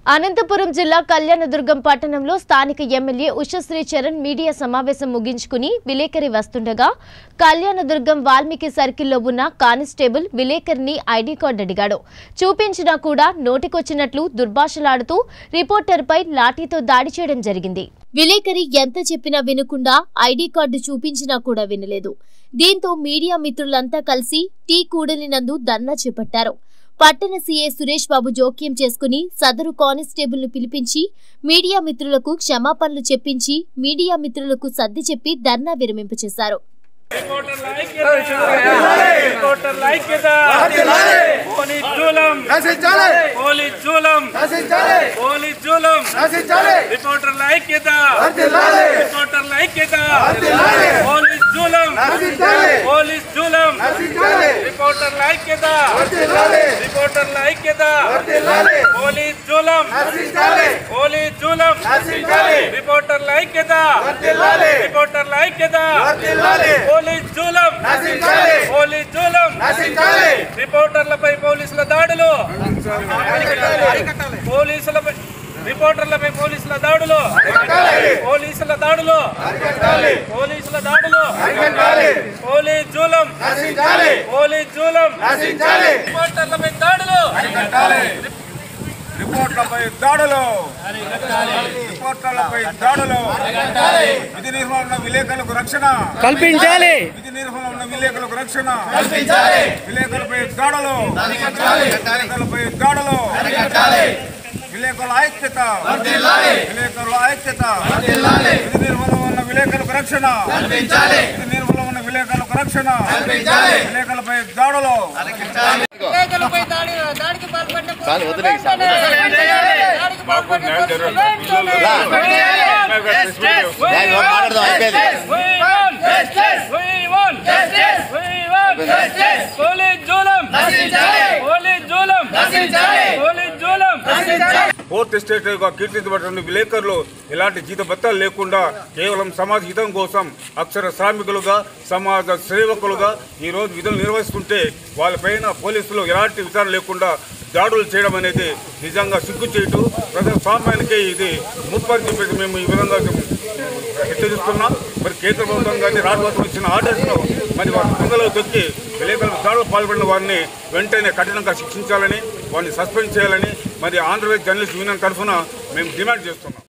అనంతపురం జిల్లా కళ్యాణదుర్గం పట్టణంలో స్థానిక ఎమ్మెల్యే ఉషశ్రీ చరణ్ మీడియా సమావేశం ముగించుకుని విలేకరి వస్తుండగా కళ్యాణదుర్గం వాల్మీకి సర్కిల్లో ఉన్న కానిస్టేబుల్ విలేకరిని ఐడి కార్డు అడిగాడు చూపించినా కూడా నోటికొచ్చినట్లు దుర్భాషలాడుతూ రిపోర్టర్పై లాఠీతో దాడి చేయడం జరిగింది విలేకరి ఎంత చెప్పినా వినకుండా ఐడి కార్డు చూపించినా కూడా వినలేదు దీంతో మీడియా మిత్రులంతా కలిసి టీ కూడలినందు ధర్నా చేపట్టారు పట్టణ సీఏ సురేష్ బాబు జోక్యం చేసుకుని సదరు కానిస్టేబుల్ ను పిలిపించి మీడియా మిత్రులకు క్షమాపణలు చెప్పించి మీడియా మిత్రులకు సర్ది చెప్పి ధర్నా విరమింపు చేశారు రిపోర్టర్ల ఐక్యత రిపోర్టర్ల ఐక్యత పోలీస్ జూలం నశించాలి పోలీస్ జూలం నశించాలి పోలీస్ జూలం నశించాలి రిపోర్టర్ల ఐక్యత వర్ధిల్లాలి రిపోర్టర్ల ఐక్యత వర్ధిల్లాలి పోలీస్ జూలం నశించాలి పోలీస్ జూలం నశించాలి రిపోర్టర్ల ఐక్యత వర్ధిల్లాలి రిపోర్టర్ల ఐక్యత వర్ధిల్లాలి పోలీస్ జూలం నశించాలి పోలీస్ జూలం నశించాలి రిపోర్టర్ల ఐక్యత వర్ధిల్లాలి రిపోర్టర్ల ఐక్యత వర్ధిల్లాలి పోలీస్ జూలం నశించాలి పోలీస్ జూలం నశించాలి రిపోర్టర్లపై పోలీసుల దాడులు పోలీసులపై రిపోర్టర్లపై పోలీసుల దాడులు పోలీసుల దాడులు పోలీసుల దాడులు అరికట్టాలి పోలీస్ జూలం నశించాలి పోలీస్ జూలం నశించాలి రిపోర్టర్లపై దాడులు రిపోర్ట్లపై దాడులు రిపోర్టర్లపై దాడులు విధి నిర్వహణ విలేకరులకు రక్షణ కల్పించాలి విధి నిర్వహణ ఉన్న విలేకరులకు రక్షణ కల్పించాలి విలేకరులపై దాడులు విలేకరులపై దాడులు విలేకరుల ఐక్యత విలేకరుల ఐక్యత విధి నిర్వహణ ఉన్న విలేకరులకు రక్షణ విధి నిర్వహణ ఉన్న విలేకరులకు రక్షణ విలేకరులపై దాడులు విలేకరులపై దాడి దాడికి పాల్పడిన దాడికి పాల్పడిన పోలీస్ జూలం పోలీస్ జూలం పోలీస్ జూలం ఫోర్త్ ఎస్టేట్ గా కీర్తించబడిన విలేకరులు ఎలాంటి జీతభత్తాలు లేకుండా కేవలం సమాజ హితం కోసం అక్షర శ్రామికులుగా సమాజ సేవకులుగా ఈ రోజు విధులు నిర్వహిస్తుంటే వాళ్ళపైన పోలీసులు ఎలాంటి విచారణ లేకుండా దాడులు చేయడం అనేది నిజంగా సిగ్గు చేయటం ప్రజాస్వామ్యానికే ఇది ముప్పని చెప్పేసి మేము ఈ విధంగా హెచ్చరిస్తున్నాం మరి కేంద్ర ప్రభుత్వం కానీ రాష్ట్ర ప్రభుత్వం ఇచ్చిన ఆర్డర్స్ను మరి వారి పొంగలో దొక్కి విలేకరులు దాడులు పాల్పడిన వారిని వెంటనే కఠినంగా శిక్షించాలని వారిని సస్పెండ్ చేయాలని మరి ఆంధ్రప్రదేశ్ జర్నలిస్ట్ యూనియన్ తరఫున మేము డిమాండ్ చేస్తున్నాం